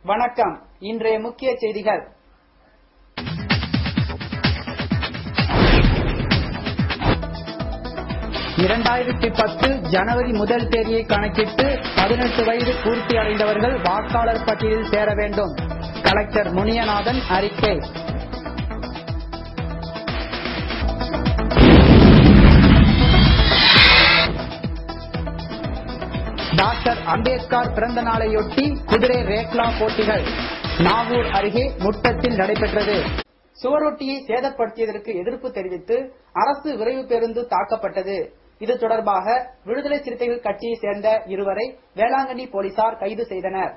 வணக்கம் இன்றைய முக்கிய செய்திகள் இரண்டாயிரத்தி பத்து ஜனவரி முதல் தேதியை கணக்கிட்டு பதினெட்டு வயது பூர்த்தி அடைந்தவர்கள் வாக்காளர் பட்டியலில் சேர வேண்டும் கலெக்டர் முனியநாதன் அறிக்கை டாக்டர் அம்பேத்கர் பிறந்த நாளையொட்டி குதிரை ரேக்லா போட்டிகள் நாகூர் அருகே முட்டத்தில் நடைபெற்றது சுவரொட்டியை சேதப்படுத்தியதற்கு எதிர்ப்பு தெரிவித்து அரசு விரைவு பேருந்து தாக்கப்பட்டது இது தொடர்பாக விடுதலை சிறுத்தைகள் கட்சியை சேர்ந்த இருவரை வேளாங்கண்ணி போலீசார் கைது செய்தனர்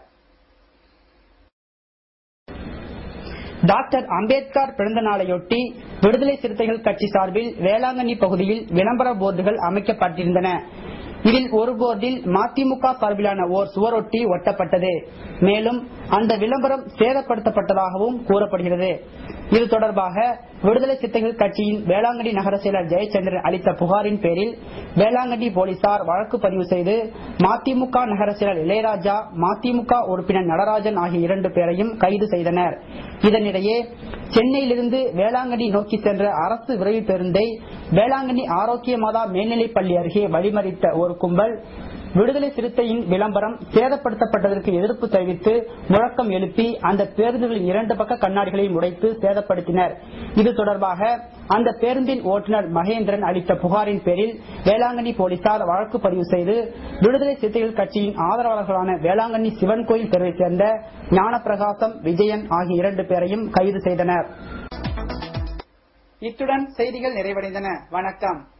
டாக்டர் அம்பேத்கர் பிறந்த நாளையொட்டி விடுதலை சிறுத்தைகள் கட்சி சார்பில் வேளாங்கண்ணி பகுதியில் விளம்பர போர்டுகள் அமைக்கப்பட்டிருந்தன இதில் ஒரு போர்டில் மதிமுக சார்பிலான ஓர் சுவரொட்டி ஒட்டப்பட்டது மேலும் அந்த விளம்பரம் சேதப்படுத்தப்பட்டதாகவும் கூறப்படுகிறது இது தொடர்பாக விடுதலை சிறுத்தைகள் கட்சியின் வேளாங்கண்ணி நகர செயலர் ஜெயச்சந்திரன் அளித்த புகாரின் பேரில் வேளாங்கண்ணி போலீசார் வழக்கு பதிவு செய்து மதிமுக நகர செயலர் இளையராஜா மதிமுக உறுப்பினர் நடராஜன் ஆகிய இரண்டு பேரையும் கைது செய்தனர் இதனிடையே சென்னையிலிருந்து வேளாங்கண்ணி நோக்கி சென்ற அரசு விரைவு பேருந்தை வேளாங்கண்ணி ஆரோக்கிய மாதா மேல்நிலைப் பள்ளி அருகே வழிமறித்த ஒரு கும்பல் விடுதலை சிறுத்தையின் விளம்பரம் சேதப்படுத்தப்பட்டதற்கு எதிர்ப்பு தெரிவித்து முழக்கம் எழுப்பி அந்த பேருந்துகளின் இரண்டு பக்க கண்ணாடிகளையும் உடைத்து சேதப்படுத்தினர் இது தொடர்பாக அந்த பேருந்தின் ஓட்டுநர் மகேந்திரன் அளித்த புகாரின் பேரில் வேளாங்கண்ணி போலீசார் வழக்கு பதிவு செய்து விடுதலை சிறுத்தைகள் கட்சியின் ஆதரவாளர்களான வேளாங்கண்ணி சிவன் கோயில் தெருவைச் சேர்ந்த ஞானப்பிரகாசம் விஜயன் ஆகிய இரண்டு பேரையும் கைது செய்தனர் இத்துடன் செய்திகள் நிறைவடைந்தன வணக்கம்